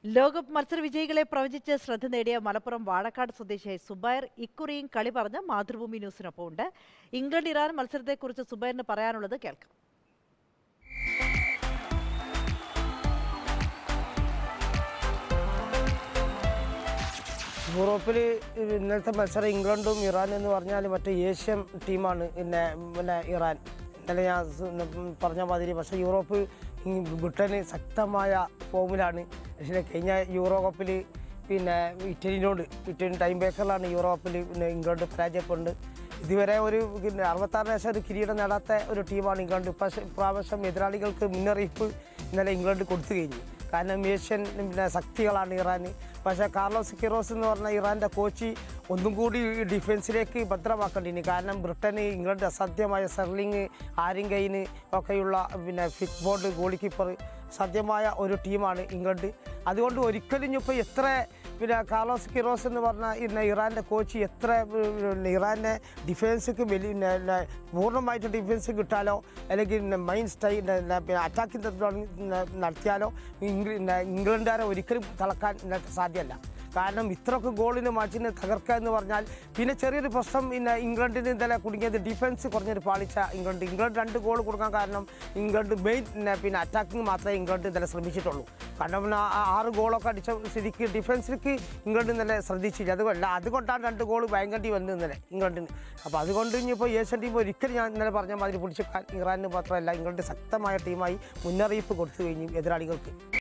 ലോകകപ്പ് മത്സര വിജയികളെ പ്രവചിച്ച് ശ്രദ്ധ നേടിയ മലപ്പുറം വാഴക്കാട് സ്വദേശിയായ സുബൈർ ഇക്കുറിയും കളി പറഞ്ഞ് മാതൃഭൂമി ന്യൂസിനൊപ്പം ഉണ്ട് ഇംഗ്ലണ്ട് ഇറാൻ മത്സരത്തെക്കുറിച്ച് സുബൈറിന് പറയാനുള്ളത് കേൾക്കാം യൂറോപ്പിൽ ഇന്നലത്തെ മത്സരം ഇംഗ്ലണ്ടും ഇറാനും എന്ന് പറഞ്ഞാൽ മറ്റേ ഏഷ്യൻ ടീമാണ് പിന്നെ പിന്നെ ഇറാൻ ഇന്നലെ ഞാൻ സ് പറഞ്ഞ മാതിരി പക്ഷേ യൂറോപ്പ് ഈ ബ്രിട്ടന് ശക്തമായ ഫോമിലാണ് പക്ഷേ കഴിഞ്ഞ യൂറോ കപ്പിൽ പിന്നെ ഇറ്റലിനോട് ഇറ്റലി ടൈം ബേക്കറിലാണ് യൂറോ കപ്പിൽ പിന്നെ ഇംഗ്ലണ്ട് പരാജയപ്പെടുന്നത് ഇതുവരെ ഒരു പിന്നെ അറുപത്താറ് ശേഷം ഒരു കിരീടം നേടാത്ത ഒരു ടീമാണ് ഇംഗ്ലണ്ട് പക്ഷേ ഇപ്രാവശ്യം എതിരാളികൾക്ക് മുന്നറിയിപ്പ് ഇന്നലെ ഇംഗ്ലണ്ട് കൊടുത്തു കഴിഞ്ഞു കാരണം ഏഷ്യൻ പിന്നെ ശക്തികളാണ് ഇറാൻ പക്ഷേ കാർലോസ് കിറോസ് എന്ന് പറഞ്ഞ ഇറാൻ്റെ കോച്ച് ഒന്നും കൂടി ഡിഫൻസിലേക്ക് ഭദ്രമാക്കേണ്ടിനി കാരണം ബ്രിട്ടന് ഇംഗ്ലണ്ട് അസാധ്യമായ സെർലിങ് ആരിങ്കൈന് ഒക്കെയുള്ള പിന്നെ ഫിറ്റ് ബോർഡ് ഗോളി കീപ്പർ സാധ്യമായ ഒരു ടീമാണ് ഇംഗ്ലണ്ട് അതുകൊണ്ട് ഒരിക്കലും ഇപ്പോൾ എത്ര പിന്നെ കാർലോസ് കിറോസ് എന്ന് പറഞ്ഞ ഇന്ന് ഇറാൻ്റെ കോച്ച് എത്ര പിന്നെ ഇറാനെ ഡിഫൻസിക്ക് വലിയ പിന്നെ പിന്നെ പൂർണ്ണമായിട്ട് ഡിഫൻസ് കിട്ടാലോ അല്ലെങ്കിൽ മൈൻ സ്റ്റൈ അറ്റാക്കിംഗ് നടത്തിയാലോ ഇംഗ്ല ഇംഗ്ലണ്ടുകാരെ ഒരിക്കലും തളക്കാൻ ഇന്നത്തെ സാധ്യമല്ല കാരണം ഇത്രയൊക്കെ ഗോളിന് മാച്ചിനെ തകർക്കുക എന്ന് പറഞ്ഞാൽ പിന്നെ ചെറിയൊരു പ്രശ്നം പിന്നെ ഇംഗ്ലണ്ടിന് ഇന്നലെ കുടുങ്ങിയത് ഡിഫൻസ് കുറഞ്ഞൊരു പാളിച്ച ഇംഗ്ലണ്ട് ഇംഗ്ലണ്ട് രണ്ട് ഗോൾ കൊടുക്കാൻ കാരണം ഇംഗ്ലണ്ട് മെയിൻ പിന്നെ പിന്നെ അറ്റാക്കിങ് മാത്രമേ ഇംഗ്ലണ്ട് ഇന്നലെ ശ്രമിച്ചിട്ടുള്ളൂ കാരണം പിന്നെ ആ ആറ് ഗോളൊക്കെ അടിച്ച സ്ഥിതിക്ക് ഡിഫൻസിലേക്ക് ഇംഗ്ലണ്ട് ഇന്നലെ ശ്രദ്ധിച്ചില്ല അതുകൊണ്ടല്ല അതുകൊണ്ടാണ് രണ്ട് ഗോൾ ഭയങ്കര വന്നത് ഇന്നലെ ഇംഗ്ലണ്ടിന് അപ്പോൾ അതുകൊണ്ട് ഇനിയിപ്പോൾ ഏഷ്യൻ ടീം ഒരിക്കലും ഞാൻ ഇന്നലെ പറഞ്ഞ മാതിരി പിടിച്ചെടുക്കാൻ ഇറാനിന് മാത്രമല്ല ഇംഗ്ലണ്ട് ശക്തമായ ടീമായി മുന്നറിയിപ്പ് കൊടുത്തു കഴിഞ്ഞു എതിരാളികൾക്ക്